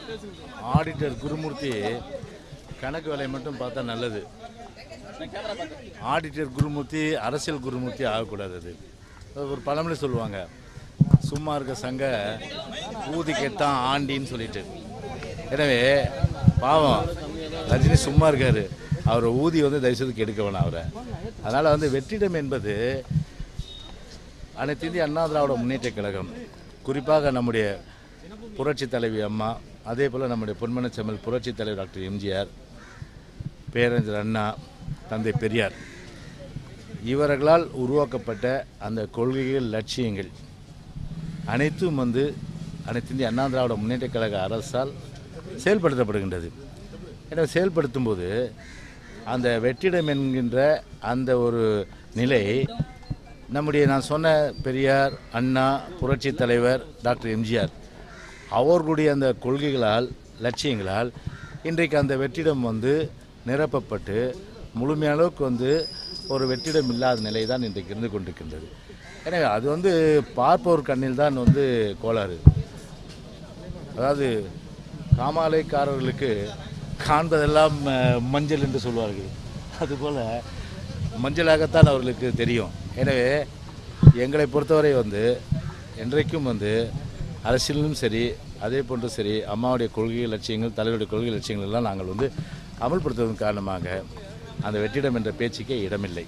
auditor Gurumurthy கணக்கு வேலையை மட்டும் பார்த்தா நல்லது ஆடிட்டர் குருமூர்த்தி அரசியல் குருமூர்த்தி ஆகக்கூடாது அது அது ஒரு பழமொழி சொல்லுவாங்க சும்மா இருக்க சங்க ஊதி கெட்டான் ஆண்டின்னு சொல்லிட்டு எனவே பாவம் ரஜினி சும்மா இருக்காரு அவர் ஊதி வந்து தயவுசெய்து கெடுக்க வேணாம் அவரை அதனால் வந்து வெற்றிடம் என்பது அனைத்து இந்திய அண்ணா திராவிட முன்னேற்ற கழகம் குறிப்பாக நம்முடைய புரட்சி தலைவி அம்மா அதே போல் நம்முடைய பொன்மன செம்மல் புரட்சி தலைவர் டாக்டர் எம்ஜிஆர் பேரறிஞர் அண்ணா தந்தை பெரியார் இவர்களால் உருவாக்கப்பட்ட அந்த கொள்கைகள் லட்சியங்கள் அனைத்தும் வந்து அனைத்து இந்திய அண்ணா திராவிட முன்னேற்ற கழக அரசால் செயல்படுத்தப்படுகின்றது எனவே செயல்படுத்தும் போது அந்த வெற்றிடம் என்கின்ற அந்த ஒரு நிலை நம்முடைய நான் சொன்ன பெரியார் அண்ணா புரட்சி தலைவர் டாக்டர் எம்ஜிஆர் அவர்களுடைய அந்த கொள்கைகளால் லட்சியங்களால் இன்றைக்கு அந்த வெற்றிடம் வந்து நிரப்பப்பட்டு முழுமையளவுக்கு வந்து ஒரு வெற்றிடம் இல்லாத நிலை தான் இன்றைக்கு இருந்து கொண்டிருக்கின்றது எனவே அது வந்து பார்ப்போர் கண்ணில் தான் வந்து கோளாறு அதாவது காமாலைக்காரர்களுக்கு காண்பதெல்லாம் அஹ், மஞ்சள் என்று சொல்வார்கள் அதுபோல் மஞ்சளாகத்தான் அவர்களுக்கு தெரியும் எனவே எங்களை பொறுத்தவரை வந்து என்றைக்கும் வந்து அரசியலிலும் சரி அதே போன்று சரி அம்மாவுடைய கொள்கை லட்சியங்கள் தலைவருடைய கொள்கை லட்சியங்கள் எல்லாம் நாங்கள் வந்து அமல்படுத்துவதன் காரணமாக அந்த வெற்றிடம் என்ற பேச்சுக்கே இடமில்லை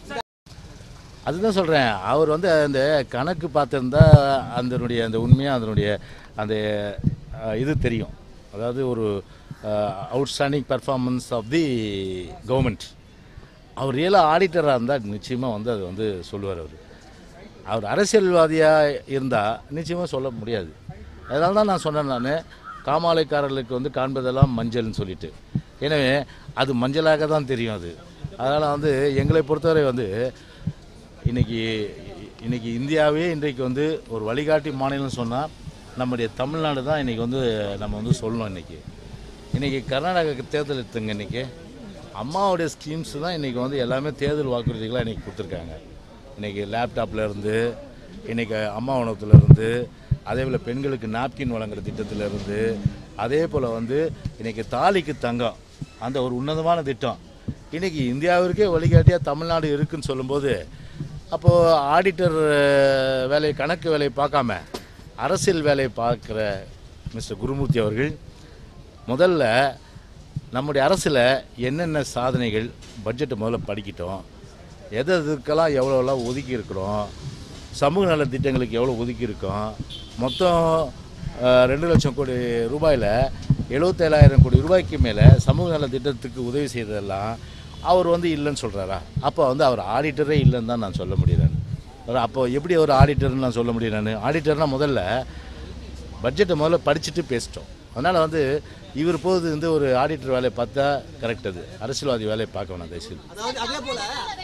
அதுதான் சொல்கிறேன் அவர் வந்து அந்த கணக்கு பார்த்துருந்தா அதனுடைய அந்த உண்மையாக அதனுடைய அந்த அஹ், இது தெரியும் அதாவது ஒரு outstanding performance of the government அவர் ரியலாக ஆடிட்டராக இருந்தால் நிச்சயமாக வந்து அது வந்து சொல்லுவார் அவர் அவர் அரசியல்வாதியாக இருந்தால் நிச்சயமாக சொல்ல முடியாது அதனால தான் நான் சொன்னேன் நான் காமாலைக்காரர்களுக்கு வந்து காண்பதெல்லாம் மஞ்சள்னு சொல்லிட்டு எனவே அது மஞ்சளாக தான் தெரியும் அது அதனால் வந்து எங்களை பொறுத்தவரை வந்து இன்னைக்கு இன்னைக்கு இந்தியாவே இன்றைக்கு வந்து ஒரு வழிகாட்டி மாநிலம் சொன்னால் நம்முடைய தமிழ்நாடு தான் இன்றைக்கி வந்து நம்ம வந்து சொல்லணும் இன்றைக்கி இன்றைக்கி கர்நாடகா தேர்தல் எடுத்துங்க இன்றைக்கி அம்மாவுடைய ஸ்கீம்ஸ் தான் இன்றைக்கி வந்து எல்லாமே தேர்தல் வாக்குறுதிகளாக இன்றைக்கி கொடுத்துருக்காங்க இன்றைக்கி லேப்டாப்ல இருந்து இன்றைக்கி அம்மா உணவத்துல இருந்து அதே போல் பெண்களுக்கு நாப்கின் வழங்குற திட்டத்துல இருந்து அதே போல் வந்து இன்றைக்கி தாலிக்கு தங்கம் அந்த ஒரு உன்னதமான திட்டம் இன்றைக்கி இந்தியாவிற்கே வழிகாட்டியாக தமிழ்நாடு இருக்குன்னு சொல்லும்போது அப்போது ஆடிட்டர் அஹ், வேலை கணக்கு வேலையை பார்க்காம அரசியல் வேலையை பார்க்குற மிஸ்டர் குருமூர்த்தி அவர்கள் முதல்ல நம்முடைய அரசில் என்னென்ன சாதனைகள் பட்ஜெட்டை முதல்ல படிக்கிட்டோம் எது எதுக்கெல்லாம் எவ்வளோலாம் ஒதுக்கி இருக்கிறோம் சமூக நல திட்டங்களுக்கு எவ்வளோ ஒதுக்கி இருக்கோம் மொத்தம் அஹ், ரெண்டு லட்சம் கோடி ரூபாயில் எழுபத்தேழாயிரம் கோடி ரூபாய்க்கு மேலே சமூக நல திட்டத்துக்கு உதவி செய்ததெல்லாம் அவர் வந்து இல்லைன்னு சொல்கிறாரா அப்போ வந்து அவர் ஆடிட்டரே இல்லைன்னு தான் நான் சொல்ல முடிகிறேன் அப்போ எப்படி ஒரு ஆடிட்டர்னு நான் சொல்ல முடியும் நான் ஆடிட்டர்னா முதல்ல பட்ஜெட்டை முதல்ல படிச்சுட்டு பேசிட்டோம் அதனால் வந்து இவர் போது வந்து ஒரு ஆடிட்டர் வேலையை பார்த்தா கரெக்ட் அது அரசியல்வாதி வேலையை பார்க்க வேணாம் தயவுசெய்து அதாவது அதே போல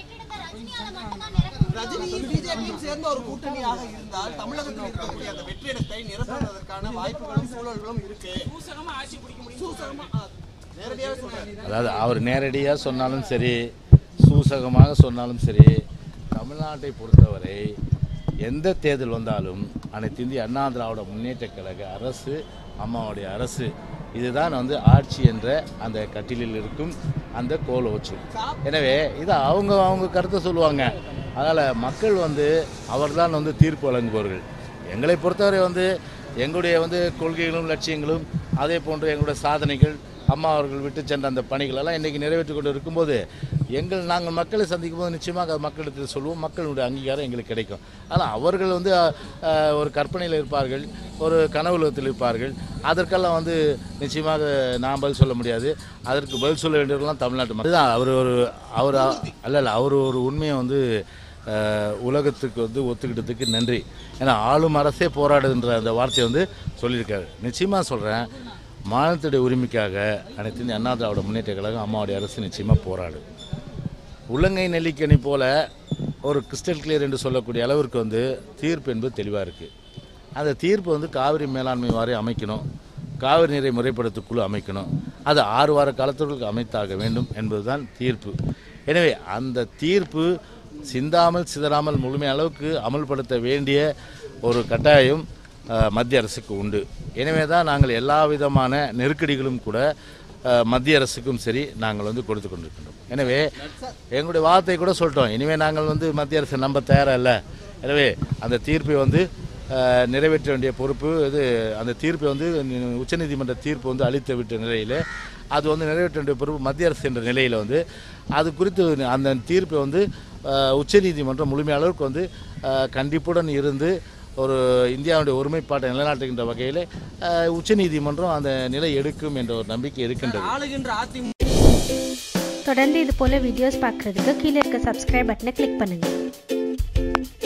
ரஜினி பிஜேபியும் சேர்ந்த ஒரு கூட்டணியாக இருந்தால் தமிழகத்தில் இருக்கக்கூடிய அந்த வெற்றிடத்தை நிரப்புவதற்கான வாய்ப்புகளும் சூழல்களும் இருக்கு சூசகமா ஆ, நேரடியாவே சொல்றேன் அதாவது அவர் நேரடியாக சொன்னாலும் சரி சூசகமாக சொன்னாலும் சரி தமிழ்நாட்டை பொறுத்தவரை எந்த தேர்தல் வந்தாலும் அனைத்து இந்திய அண்ணா திராவிட முன்னேற்ற கழக அரசு அம்மாவுடைய அரசு இதுதான் வந்து ஆட்சி என்ற அந்த கட்டிலில் இருக்கும் அந்த கோல் வச்சு எனவே இது அவங்க அவங்க கருத்தை சொல்லுவாங்க அதனால் மக்கள் வந்து அவர்தான் வந்து தீர்ப்பு வழங்குபவர்கள் எங்களை பொறுத்தவரை வந்து எங்களுடைய வந்து கொள்கைகளும் லட்சியங்களும் அதே போன்று எங்களுடைய சாதனைகள் அம்மா அவர்கள் விட்டு சென்ற அந்த பணிகள் எல்லாம் இன்றைக்கி நிறைவேற்றி கொண்டு இருக்கும்போது எங்கள் நாங்கள் மக்களை சந்திக்கும் போது நிச்சயமாக அது மக்களிடத்தில் சொல்லுவோம் மக்களுடைய அங்கீகாரம் எங்களுக்கு கிடைக்கும் ஆனால் அவர்கள் வந்து அஹ், ஒரு கற்பனையில் இருப்பார்கள் ஒரு கனவுலகத்தில் இருப்பார்கள் அதற்கெல்லாம் வந்து நிச்சயமாக நான் பதில் சொல்ல முடியாது அதற்கு பதில் சொல்ல வேண்டியவர்கள்லாம் தமிழ்நாட்டு மக்கள் தான் அவர் ஒரு அவர் அல்ல இல்லை அவர் ஒரு உண்மையை வந்து அஹ், உலகத்துக்கு வந்து ஒத்துக்கிட்டதுக்கு நன்றி ஏன்னா ஆளும் அரசே போராடுன்ற அந்த வார்த்தையை வந்து சொல்லியிருக்காரு நிச்சயமாக சொல்கிறேன் மாநிலத்துடைய உரிமைக்காக அனைத்து இந்திய அண்ணா திராவிட முன்னேற்ற கழகம் அம்மாவுடைய அரசு நிச்சயமாக போராடு உள்ளங்கை நெல்லிக்கனி போல ஒரு கிறிஸ்டல் கிளியர் என்று சொல்லக்கூடிய அளவிற்கு வந்து தீர்ப்பு என்பது தெளிவாக இருக்குது அந்த தீர்ப்பு வந்து காவிரி மேலாண்மை வாரியம் அமைக்கணும் காவிரி நீரை முறைப்படுத்த குழு அமைக்கணும் அது ஆறு வார காலத்திற்கு அமைத்தாக வேண்டும் என்பதுதான் தீர்ப்பு எனவே அந்த தீர்ப்பு சிந்தாமல் சிதறாமல் முழுமை அளவுக்கு அமல்படுத்த வேண்டிய ஒரு கட்டாயம் அஹ், மத்திய அரசுக்கு உண்டு எனவே தான் நாங்கள் எல்லா விதமான நெருக்கடிகளும் கூட அஹ், மத்திய அரசுக்கும் சரி நாங்கள் வந்து கொடுத்து கொண்டிருக்கின்றோம் எனவே எங்களுடைய வார்த்தை கூட சொல்லிட்டோம் இனிமேல் நாங்கள் வந்து மத்திய அரசை நம்ப தயாராக இல்லை எனவே அந்த தீர்ப்பை வந்து அஹ், நிறைவேற்ற வேண்டிய பொறுப்பு இது அந்த தீர்ப்பை வந்து நி- உச்சநீதிமன்ற தீர்ப்பு வந்து அளித்து விட்ட நிலையில் அது வந்து நிறைவேற்ற வேண்டிய பொறுப்பு மத்திய அரசு என்ற நிலையில் வந்து அது குறித்து அந்த தீர்ப்பை வந்து அஹ், உச்சநீதிமன்றம் முழுமையான அளவுக்கு வந்து அஹ், கண்டிப்புடன் இருந்து ஒரு இந்தியாவுடைய ஒருமைப்பாட்டை நிலைநாட்டுகின்ற வகையில் அஹ், உச்சநீதிமன்றம் அந்த நிலை எடுக்கும் என்ற ஒரு நம்பிக்கை இருக்கின்றது ஆளுகின்ற அதிமுக தொடர்ந்து இது போல வீடியோஸ் பார்க்குறதுக்கு கீழே இருக்க சப்ஸ்கிரைப் பட்டனை கிளிக் பண்ணுங்கள்